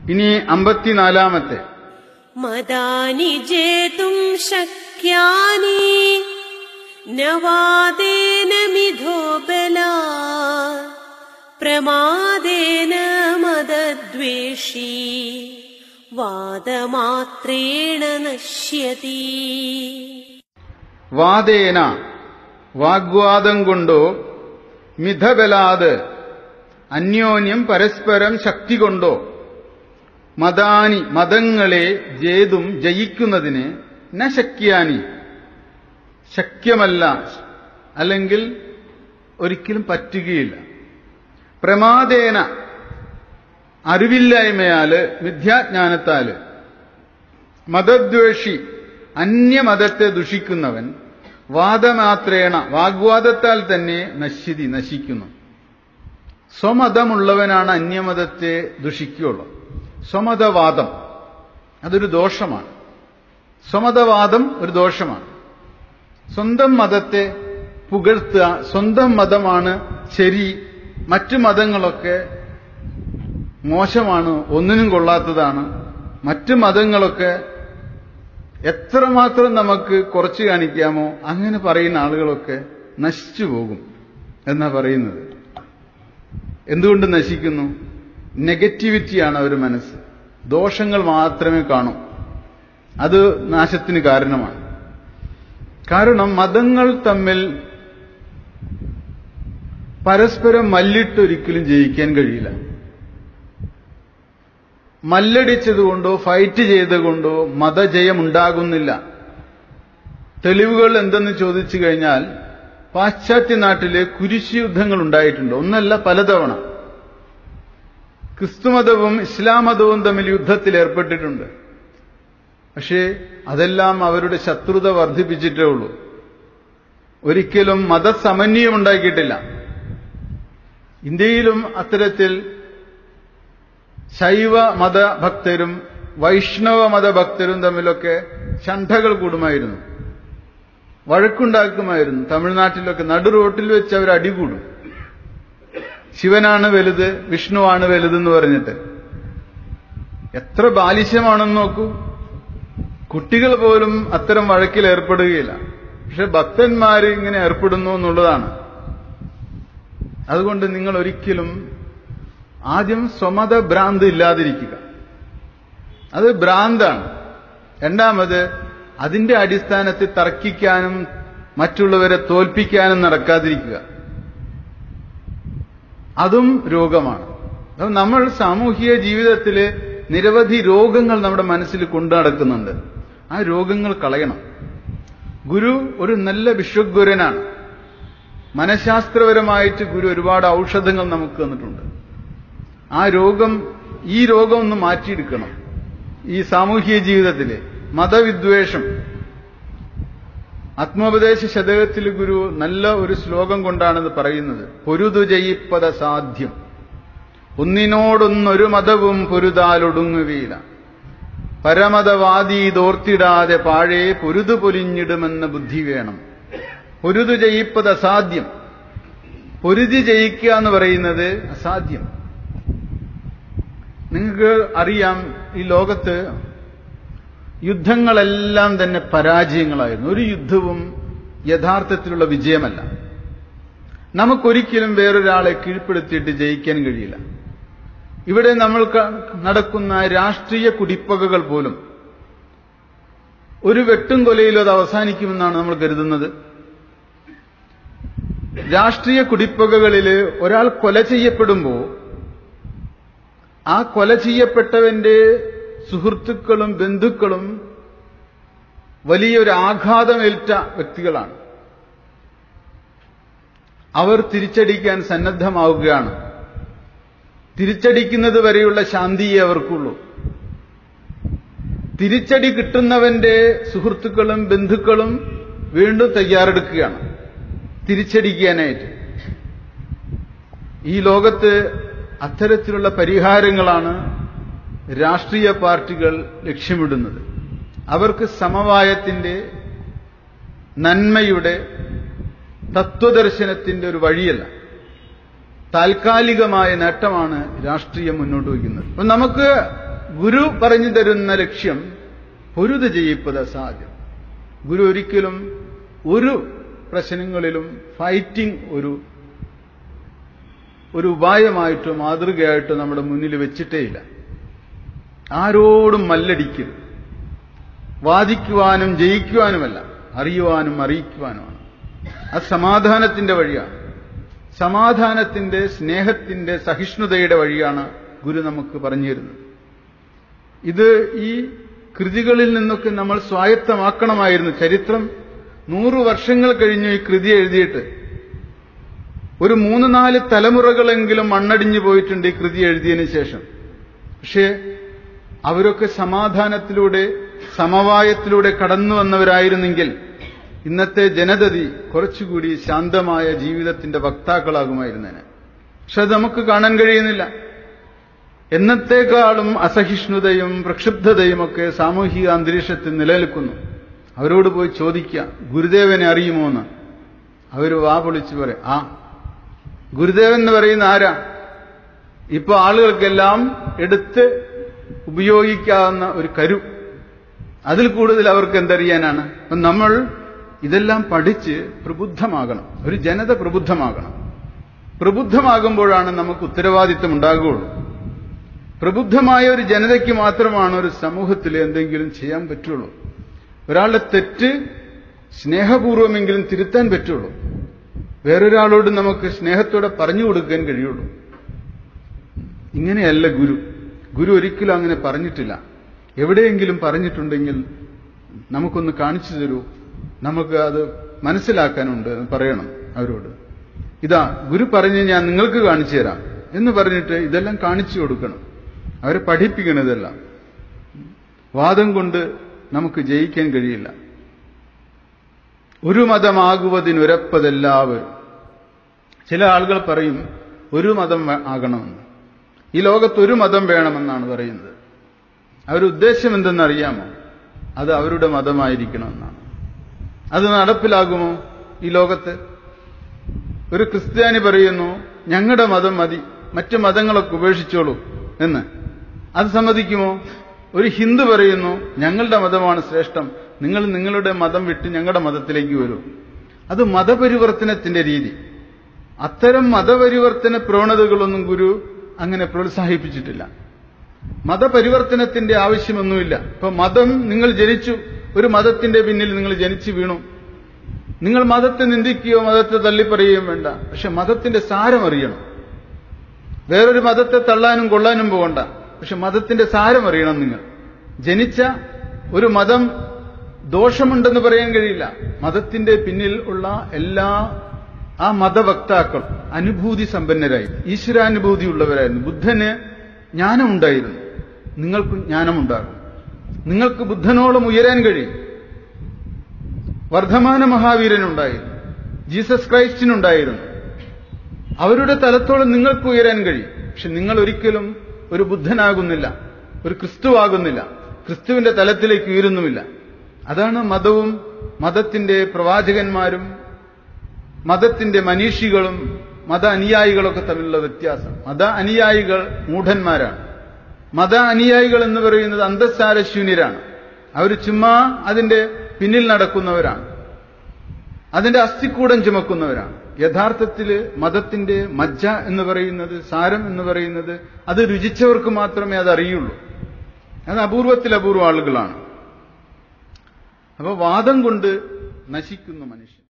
ഇനി അമ്പത്തിനാലാമത്തെ मदानि जेतुम् शक्यानि न वादेन मिधो बला प्रमादेन मदद्वेषी वादमात्रेण नश्यति വാദേന വാഗ്വാദം കൊണ്ടോ മിഥബലാത് അന്യോന്യം പരസ്പരം ശക്തി കൊണ്ടോ മതാനി മതങ്ങളെ ജേതും ജയിക്കുന്നതിന് ന ശക്യാനി ശക്യമല്ല അല്ലെങ്കിൽ ഒരിക്കലും പറ്റുകയില്ല പ്രമാദേന അറിവില്ലായ്മയാല് മിഥ്യാജ്ഞാനത്താല് മതദ്വേഷി അന്യമതത്തെ ദുഷിക്കുന്നവൻ വാദമാത്രേണ വാഗ്വാദത്താൽ തന്നെ നശ്യതി നശിക്കുന്നു സ്വമതമുള്ളവനാണ് അന്യമതത്തെ ദുഷിക്കുകയുള്ളൂ സ്വമതവാദം അതൊരു ദോഷമാണ് സ്വമതവാദം ഒരു ദോഷമാണ് സ്വന്തം മതത്തെ പുകഴ്ത്തുക സ്വന്തം മതമാണ് ശരി മറ്റു മതങ്ങളൊക്കെ മോശമാണ് ഒന്നിനും കൊള്ളാത്തതാണ് മറ്റു മതങ്ങളൊക്കെ എത്രമാത്രം നമുക്ക് കുറച്ച് കാണിക്കാമോ അങ്ങനെ പറയുന്ന ആളുകളൊക്കെ നശിച്ചു പോകും എന്നാ പറയുന്നത് എന്തുകൊണ്ട് നശിക്കുന്നു നെഗറ്റിവിറ്റിയാണ് അവർ മനസ്സ് ദോഷങ്ങൾ മാത്രമേ കാണൂ അത് നാശത്തിന് കാരണമാണ് കാരണം മതങ്ങൾ തമ്മിൽ പരസ്പരം മല്ലിട്ടൊരിക്കലും ജയിക്കാൻ കഴിയില്ല മല്ലടിച്ചതുകൊണ്ടോ ഫൈറ്റ് ചെയ്തുകൊണ്ടോ മതജയം ഉണ്ടാകുന്നില്ല തെളിവുകൾ എന്തെന്ന് ചോദിച്ചു കഴിഞ്ഞാൽ പാശ്ചാത്യ നാട്ടില് കുരിശ് യുദ്ധങ്ങൾ ഉണ്ടായിട്ടുണ്ട് ഒന്നല്ല പലതവണ ക്രിസ്തുമതവും ഇസ്ലാം മതവും തമ്മിൽ യുദ്ധത്തിൽ ഏർപ്പെട്ടിട്ടുണ്ട് പക്ഷേ അതെല്ലാം അവരുടെ ശത്രുത വർദ്ധിപ്പിച്ചിട്ടേ ഉള്ളൂ ഒരിക്കലും മതസമന്വയം ഉണ്ടാക്കിയിട്ടില്ല ഇന്ത്യയിലും അത്തരത്തിൽ ശൈവ മതഭക്തരും വൈഷ്ണവ മതഭക്തരും തമ്മിലൊക്കെ ഷണ്ഠകൾ കൂടുമായിരുന്നു വഴക്കുണ്ടാക്കുമായിരുന്നു തമിഴ്നാട്ടിലൊക്കെ നടു റോട്ടിൽ വെച്ച് അവർ അടികൂടും ശിവനാണ് വലുത് വിഷ്ണുവാണ് വലുതെന്ന് പറഞ്ഞിട്ട് എത്ര ബാലിശ്യമാണെന്ന് നോക്കൂ കുട്ടികൾ പോലും അത്തരം വഴക്കിൽ ഏർപ്പെടുകയില്ല പക്ഷെ ഭക്തന്മാർ ഇങ്ങനെ ഏർപ്പെടുന്നു എന്നുള്ളതാണ് അതുകൊണ്ട് നിങ്ങൾ ഒരിക്കലും ആദ്യം സ്വമത ഭ്രാന്ത് ഇല്ലാതിരിക്കുക അത് ഭ്രാന്താണ് രണ്ടാമത് അതിന്റെ അടിസ്ഥാനത്തിൽ തർക്കിക്കാനും മറ്റുള്ളവരെ തോൽപ്പിക്കാനും നടക്കാതിരിക്കുക അതും രോഗമാണ് അപ്പൊ നമ്മൾ സാമൂഹിക ജീവിതത്തിൽ നിരവധി രോഗങ്ങൾ നമ്മുടെ മനസ്സിൽ കൊണ്ടു നടക്കുന്നുണ്ട് ആ രോഗങ്ങൾ കളയണം ഗുരു ഒരു നല്ല വിശ്വഗുരനാണ് മനഃശാസ്ത്രപരമായിട്ട് ഗുരു ഒരുപാട് ഔഷധങ്ങൾ നമുക്ക് തന്നിട്ടുണ്ട് ആ രോഗം ഈ രോഗം ഒന്ന് മാറ്റിയെടുക്കണം ഈ സാമൂഹിക ജീവിതത്തിലെ മതവിദ്വേഷം ആത്മോപദേശ ശതകത്തിൽ ഗുരു നല്ല ഒരു ശ്ലോകം കൊണ്ടാണെന്ന് പറയുന്നത് പൊരുതു ജയിപ്പത സാധ്യം ഒന്നിനോടൊന്നൊരു മതവും പൊരുതാലൊടുങ്ങുകയില്ല പരമതവാദി തോർത്തിടാതെ പാഴേ പൊരുതു പൊലിഞ്ഞിടുമെന്ന ബുദ്ധി വേണം പൊരുതു ജയിപ്പത് അസാധ്യം പൊരുതി ജയിക്കുക എന്ന് പറയുന്നത് അസാധ്യം നിങ്ങൾക്ക് അറിയാം ഈ ലോകത്ത് യുദ്ധങ്ങളെല്ലാം തന്നെ പരാജയങ്ങളായിരുന്നു ഒരു യുദ്ധവും യഥാർത്ഥത്തിലുള്ള വിജയമല്ല നമുക്കൊരിക്കലും വേറൊരാളെ കീഴ്പ്പെടുത്തിയിട്ട് ജയിക്കാൻ കഴിയില്ല ഇവിടെ നമ്മൾ നടക്കുന്ന രാഷ്ട്രീയ കുടിപ്പകകൾ പോലും ഒരു വെട്ടും കൊലയിലും അത് അവസാനിക്കുമെന്നാണ് നമ്മൾ കരുതുന്നത് രാഷ്ട്രീയ കുടിപ്പകകളിൽ ഒരാൾ കൊല ചെയ്യപ്പെടുമ്പോൾ ആ കൊല ചെയ്യപ്പെട്ടവന്റെ സുഹൃത്തുക്കളും ബന്ധുക്കളും വലിയൊരു ആഘാതമേറ്റ വ്യക്തികളാണ് അവർ തിരിച്ചടിക്കാൻ സന്നദ്ധമാവുകയാണ് തിരിച്ചടിക്കുന്നത് വരെയുള്ള ശാന്തിയെ അവർക്കുള്ളൂ തിരിച്ചടി കിട്ടുന്നവന്റെ സുഹൃത്തുക്കളും ബന്ധുക്കളും വീണ്ടും തയ്യാറെടുക്കുകയാണ് തിരിച്ചടിക്കാനായിട്ട് ഈ ലോകത്ത് അത്തരത്തിലുള്ള പരിഹാരങ്ങളാണ് രാഷ്ട്രീയ പാർട്ടികൾ ലക്ഷ്യമിടുന്നത് അവർക്ക് സമവായത്തിന്റെ നന്മയുടെ തത്വദർശനത്തിന്റെ ഒരു വഴിയല്ല താൽക്കാലികമായ നേട്ടമാണ് രാഷ്ട്രീയം മുന്നോട്ട് വയ്ക്കുന്നത് അപ്പൊ നമുക്ക് ഗുരു പറഞ്ഞു തരുന്ന ലക്ഷ്യം പൊരുത് ചെയ്യിപ്പത് അസാധ്യം ഗുരു ഒരിക്കലും ഒരു പ്രശ്നങ്ങളിലും ഫൈറ്റിംഗ് ഒരു ഒരു ഉപായമായിട്ടോ മാതൃകയായിട്ടോ നമ്മുടെ മുന്നിൽ വെച്ചിട്ടേയില്ല ആരോടും മല്ലടിക്കരുത് വാദിക്കുവാനും ജയിക്കുവാനുമല്ല അറിയുവാനും അറിയിക്കുവാനുമാണ് അത് സമാധാനത്തിന്റെ വഴിയാണ് സമാധാനത്തിന്റെ സ്നേഹത്തിന്റെ സഹിഷ്ണുതയുടെ വഴിയാണ് ഗുരു നമുക്ക് പറഞ്ഞു തരുന്നത് ഇത് ഈ കൃതികളിൽ നിന്നൊക്കെ നമ്മൾ സ്വായത്തമാക്കണമായിരുന്നു ചരിത്രം നൂറു വർഷങ്ങൾ കഴിഞ്ഞു ഈ കൃതി എഴുതിയിട്ട് ഒരു മൂന്ന് നാല് തലമുറകളെങ്കിലും മണ്ണടിഞ്ഞു പോയിട്ടുണ്ട് ഈ കൃതി എഴുതിയതിനു ശേഷം പക്ഷേ അവരൊക്കെ സമാധാനത്തിലൂടെ സമവായത്തിലൂടെ കടന്നു വന്നവരായിരുന്നെങ്കിൽ ഇന്നത്തെ ജനതതി കുറച്ചുകൂടി ശാന്തമായ ജീവിതത്തിന്റെ വക്താക്കളാകുമായിരുന്നേനെ പക്ഷെ അത് നമുക്ക് കാണാൻ കഴിയുന്നില്ല എന്നത്തേക്കാളും അസഹിഷ്ണുതയും പ്രക്ഷുബ്ധതയും ഒക്കെ സാമൂഹിക അന്തരീക്ഷത്തിൽ നിലനിൽക്കുന്നു അവരോട് പോയി ചോദിക്കുക ഗുരുദേവനെ അറിയുമോ എന്ന് അവർ വാ പൊളിച്ച് പറയും ആ ഗുരുദേവൻ എന്ന് പറയുന്ന ആരാ ഇപ്പൊ ആളുകൾക്കെല്ലാം എടുത്ത് ഉപയോഗിക്കാവുന്ന ഒരു കരു അതിൽ കൂടുതൽ അവർക്ക് എന്തറിയാനാണ് അപ്പം നമ്മൾ ഇതെല്ലാം പഠിച്ച് പ്രബുദ്ധമാകണം ഒരു ജനത പ്രബുദ്ധമാകണം പ്രബുദ്ധമാകുമ്പോഴാണ് നമുക്ക് ഉത്തരവാദിത്വം ഉണ്ടാകുകയുള്ളൂ പ്രബുദ്ധമായ ഒരു ജനതയ്ക്ക് മാത്രമാണ് ഒരു സമൂഹത്തിൽ എന്തെങ്കിലും ചെയ്യാൻ പറ്റുള്ളൂ ഒരാളുടെ തെറ്റ് സ്നേഹപൂർവമെങ്കിലും തിരുത്താൻ പറ്റുള്ളൂ വേറൊരാളോട് നമുക്ക് സ്നേഹത്തോടെ പറഞ്ഞു കൊടുക്കാൻ കഴിയുള്ളൂ ഇങ്ങനെയല്ല ഗുരു ഗുരു ഒരിക്കലും അങ്ങനെ പറഞ്ഞിട്ടില്ല എവിടെയെങ്കിലും പറഞ്ഞിട്ടുണ്ടെങ്കിൽ നമുക്കൊന്ന് കാണിച്ചു തരൂ നമുക്ക് അത് മനസ്സിലാക്കാനുണ്ട് എന്ന് പറയണം അവരോട് ഇതാ ഗുരു പറഞ്ഞ് ഞാൻ നിങ്ങൾക്ക് കാണിച്ചു തരാം എന്ന് പറഞ്ഞിട്ട് ഇതെല്ലാം കാണിച്ചു കൊടുക്കണം അവരെ പഠിപ്പിക്കണം ഇതെല്ലാം വാദം കൊണ്ട് നമുക്ക് ജയിക്കാൻ കഴിയില്ല ഒരു മതമാകുവതിനുരപ്പതെല്ലാവരും ചില ആളുകൾ പറയും ഒരു മതം ആകണമെന്ന് ഈ ലോകത്ത് ഒരു മതം വേണമെന്നാണ് പറയുന്നത് അവരുടെ ഉദ്ദേശം എന്തെന്നറിയാമോ അത് അവരുടെ മതമായിരിക്കണമെന്നാണ് അത് നടപ്പിലാകുമോ ഈ ലോകത്ത് ഒരു ക്രിസ്ത്യാനി പറയുന്നു ഞങ്ങളുടെ മതം മതി മറ്റു മതങ്ങളൊക്കെ ഉപേക്ഷിച്ചോളൂ എന്ന് അത് സമ്മതിക്കുമോ ഒരു ഹിന്ദു പറയുന്നു ഞങ്ങളുടെ മതമാണ് ശ്രേഷ്ഠം നിങ്ങൾ നിങ്ങളുടെ മതം വിട്ട് ഞങ്ങളുടെ മതത്തിലേക്ക് വരൂ അത് മതപരിവർത്തനത്തിന്റെ രീതി അത്തരം മതപരിവർത്തന പ്രവണതകളൊന്നും ഗുരു അങ്ങനെ പ്രോത്സാഹിപ്പിച്ചിട്ടില്ല മതപരിവർത്തനത്തിന്റെ ആവശ്യമൊന്നുമില്ല ഇപ്പൊ മതം നിങ്ങൾ ജനിച്ചു ഒരു മതത്തിന്റെ പിന്നിൽ നിങ്ങൾ ജനിച്ചു വീണു നിങ്ങൾ മതത്തെ നിന്ദിക്കുകയോ മതത്തെ തള്ളിപ്പറയുകയോ വേണ്ട പക്ഷെ മതത്തിന്റെ സാരം അറിയണം വേറൊരു മതത്തെ തള്ളാനും കൊള്ളാനും പോകണ്ട പക്ഷെ മതത്തിന്റെ സാരം അറിയണം നിങ്ങൾ ജനിച്ച ഒരു മതം ദോഷമുണ്ടെന്ന് പറയാൻ കഴിയില്ല മതത്തിന്റെ പിന്നിൽ ഉള്ള എല്ലാ ആ മതവക്താക്കൾ അനുഭൂതി സമ്പന്നരായിരുന്നു ഈശ്വരാനുഭൂതി ഉള്ളവരായിരുന്നു ബുദ്ധന് ജ്ഞാനമുണ്ടായിരുന്നു നിങ്ങൾക്ക് ജ്ഞാനമുണ്ടാകും നിങ്ങൾക്ക് ബുദ്ധനോളം ഉയരാൻ കഴിയും വർദ്ധമാന മഹാവീരനുണ്ടായിരുന്നു ജീസസ് ക്രൈസ്റ്റിനുണ്ടായിരുന്നു അവരുടെ തലത്തോളം നിങ്ങൾക്ക് ഉയരാൻ കഴിയും പക്ഷെ നിങ്ങൾ ഒരിക്കലും ഒരു ബുദ്ധനാകുന്നില്ല ഒരു ക്രിസ്തുവാകുന്നില്ല ക്രിസ്തുവിന്റെ തലത്തിലേക്ക് ഉയരുന്നുമില്ല അതാണ് മതവും മതത്തിന്റെ പ്രവാചകന്മാരും മതത്തിന്റെ മനീഷികളും മത അനുയായികളൊക്കെ തമ്മിലുള്ള വ്യത്യാസം മത അനുയായികൾ മൂഢന്മാരാണ് മത അനുയായികൾ എന്ന് പറയുന്നത് അന്തസ്സാരശൂന്യരാണ് അവർ ചുമ്മാ അതിന്റെ പിന്നിൽ നടക്കുന്നവരാണ് അതിന്റെ അസ്ഥിക്കൂടം ചുമക്കുന്നവരാണ് യഥാർത്ഥത്തിൽ മതത്തിന്റെ മജ്ജ എന്ന് പറയുന്നത് സാരം എന്ന് പറയുന്നത് അത് രുചിച്ചവർക്ക് മാത്രമേ അത് അറിയുള്ളൂ അത് അപൂർവത്തിൽ അപൂർവ ആളുകളാണ് അപ്പൊ വാദം കൊണ്ട് നശിക്കുന്നു മനുഷ്യൻ